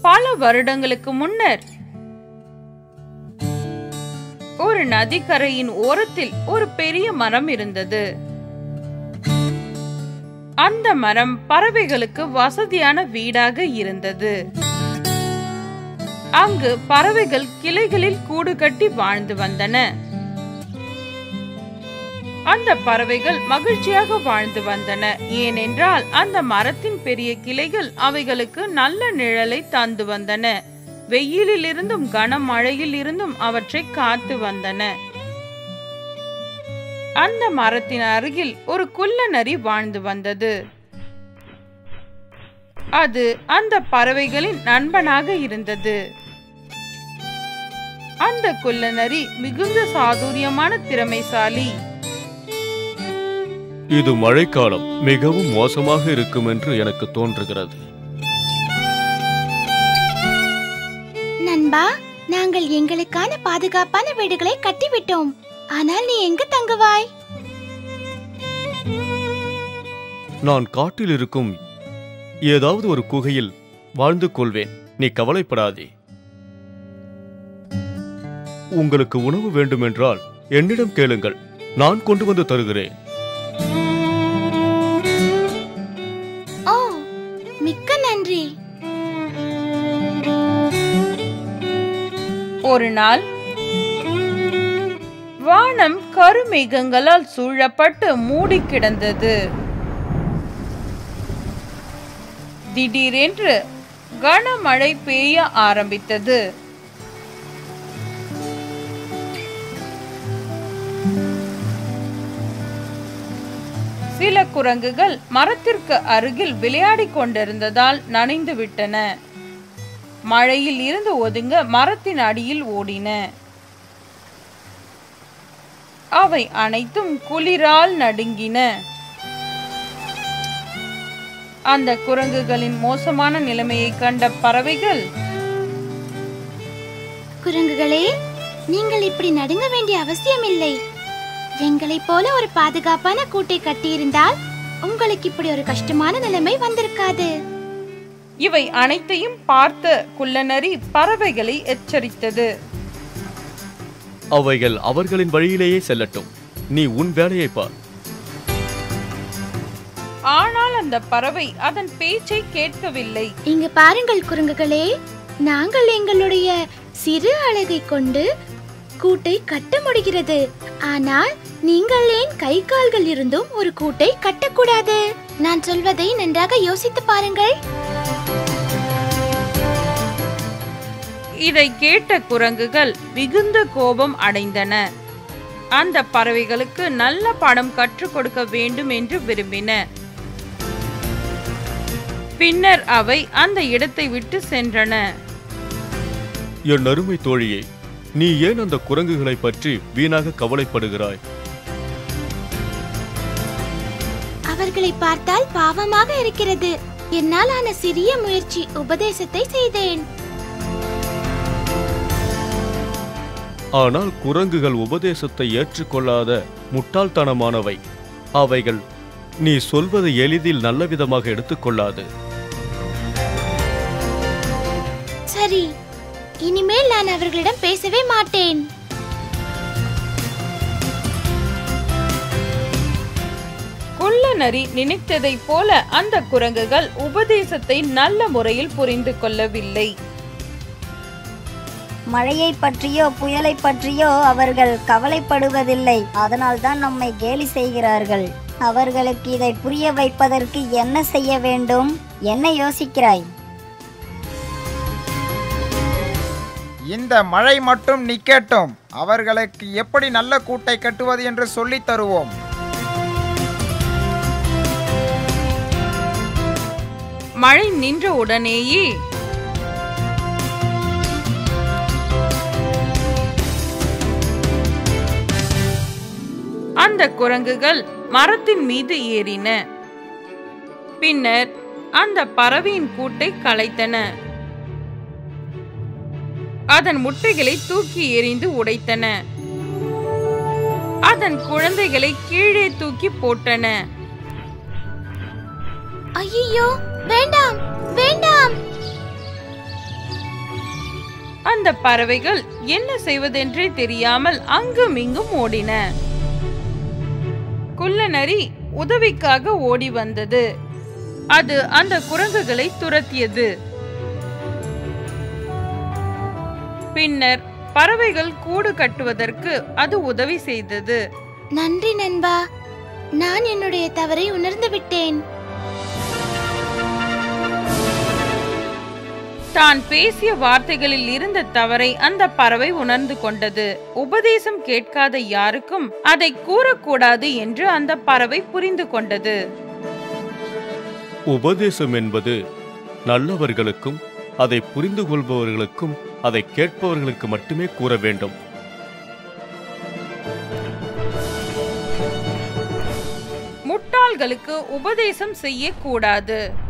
பல வருடங்களுக்கு முன்னர் ஒரு நதிக்கரையின் ஓரத்தில் ஒரு பெரிய மரம் இருந்தது அந்த மரம் பறவைகளுக்கு வசதியான வீடாக இருந்தது அங்கு பறவைகள் கிளைகளில் கூடு கட்டி வாழ்ந்து வந்தன அந்த பறவைகள் மகிழ்ச்சியாக வாழ்ந்து வந்தன ஏனென்றால் அந்த மரத்தின் பெரிய கிளைகள் அவைகளுக்கு நல்ல நிழலை தந்து வந்தன வெயிலில் இருந்தும் கனமழையில் இருந்தும் அவற்றை காத்து வந்தன அந்த மரத்தின் அருகில் ஒரு குள்ள நரி வாழ்ந்து வந்தது அது அந்த பறவைகளின் நண்பனாக இருந்தது அந்த குள்ள நரி மிகுந்த சாதுரியமான திறமைசாலி இது மழைக்காலம் மிகவும் மோசமாக இருக்கும் என்று எனக்கு தோன்றுகிறது நண்பா நாங்கள் எங்களுக்கான பாதுகாப்பான வீடுகளை கட்டிவிட்டோம் ஆனால் நீ எங்க தங்குவாய் நான் காட்டில் இருக்கும் ஏதாவது ஒரு குகையில் வாழ்ந்து கொள்வேன் நீ கவலைப்படாதே உங்களுக்கு உணவு வேண்டுமென்றால் என்னிடம் கேளுங்கள் நான் கொண்டு வந்து தருகிறேன் ஓ மிக்க நன்றி ஒரு நாள் வானம் கருமேகங்களால் சூழப்பட்டு மூடி கிடந்தது திடீரென்று கனமழை பெய்ய ஆரம்பித்தது சில குரங்குகள் மரத்திற்கு அருகில் விளையாடிக் கொண்டிருந்ததால் நனைந்து விட்டன மழையில் இருந்து ஒதுங்க மரத்தின் அடியில் ஓடின அவை அனைத்தும் குளிரால் நடுங்கின அந்த குரங்குகளின் மோசமான நிலைமையை கண்ட பறவைகள் குரங்குகளே நீங்கள் இப்படி நடுங்க வேண்டிய அவசியமில்லை எங்களைப் போல ஒரு பாதுகாப்பான கூட்டை கட்டியிருந்தால் உங்களுக்கு இப்படி ஒரு கஷ்டமான நிலைமை வந்திருக்காது இவை அனைத்தையும் பார்த்த குள்ளநரி பறவைகளை எச்சரித்தது அவைகள் அவர்களின் வழியிலேயே செல்லட்டும் நீ உன் வேலையை பார் ஆனால் அந்த பறவை அதன் பேச்சை கேட்கவில்லை இங்க பாருங்கள் குரங்குகளே நாங்கள் எங்களுடைய சிறு அழகை கொண்டு கூட்டை கட்ட முடிகிறது ஆனால் நீங்கள் ஏன் கை கால்கள் இருந்தும் ஒரு கூட்டை கட்டக்கூடாது நான் சொல்வதை நன்றாக யோசித்து பாருங்கள் இதை கேட்ட குரங்குகள் மிகுந்த கோபம் அடைந்தன அந்த பறவைகளுக்கு நல்ல பாடம் கற்றுக் கொடுக்க வேண்டும் என்று விரும்பின பின்னர் அவை அந்த இடத்தை விட்டு சென்றன என் அருமை தோழியே நீ ஏன் அந்த குரங்குகளை பற்றி வீணாக கவலைப்படுகிறாய் அவர்களை பார்த்தால் பாவமாக இருக்கிறது என்னால் ஆன சிறிய முயற்சி உபதேசத்தை செய்தேன் ஆனால் குரங்குகள் உபதேசத்தை ஏற்றுக்கொள்ளாத முட்டாள்தனமானவை அவைகள் நீ சொல்வதை எளிதில் நல்ல விதமாக எடுத்துக்கொள்ளாது சரி இனிமேல் நான் அவர்களிடம் பேசவே மாட்டேன் குள்ள நரி நினைத்ததைப் போல அந்த குரங்குகள் உபதேசத்தை நல்ல முறையில் புரிந்து கொள்ளவில்லை மழையை பற்றியோ புயலை பற்றியோ அவர்கள் கவலைப்படுவதில்லை அதனால்தான் நம்மை கேலி செய்கிறார்கள் அவர்களுக்கு இதை புரிய வைப்பதற்கு என்ன செய்ய வேண்டும் என்ன யோசிக்கிறாய் இந்த மழை மட்டும் நிக்கட்டும் அவர்களுக்கு எப்படி நல்ல கூட்டை கட்டுவது என்று சொல்லித் தருவோம் மழை நின்ற உடனேயே அந்த குரங்குகள் மரத்தின் மீது ஏறின பின்னர் அந்த பறவையின் கூட்டை கலைத்தன அதன் முட்டைகளை தூக்கி எறிந்து உடைத்தன அதன் குழந்தைகளை கீழே தூக்கி போட்டன ஐயோ வேண்டாம் வேண்டாம் அந்த பறவைகள் என்ன செய்வதென்றே தெரியாமல் அங்கும் இங்கும் ஓடின குள்ளநரி உதவிக்காக ஓடி வந்தது அது அந்த குரங்குகளை துரத்தியது பின்னர் பறவைகள் கூடு கட்டுவதற்கு அது உதவி செய்தது நன்றி நண்பா நான் என்னுடைய தவறை உணர்ந்து விட்டேன் தான் பேசிய வார்த்தைகளில் இருந்த தவறை அந்த பறவை உணர்ந்து கொண்டது உபதேசம் கேட்காத யாருக்கும் அதை கூறக்கூடாது என்று அந்த பறவை புரிந்து கொண்டது உபதேசம் என்பது நல்லவர்களுக்கும் அதை புரிந்து கொள்பவர்களுக்கும் அதை கேட்பவர்களுக்கு மட்டுமே கூற வேண்டும் முட்டாள்களுக்கு உபதேசம் செய்யக்கூடாது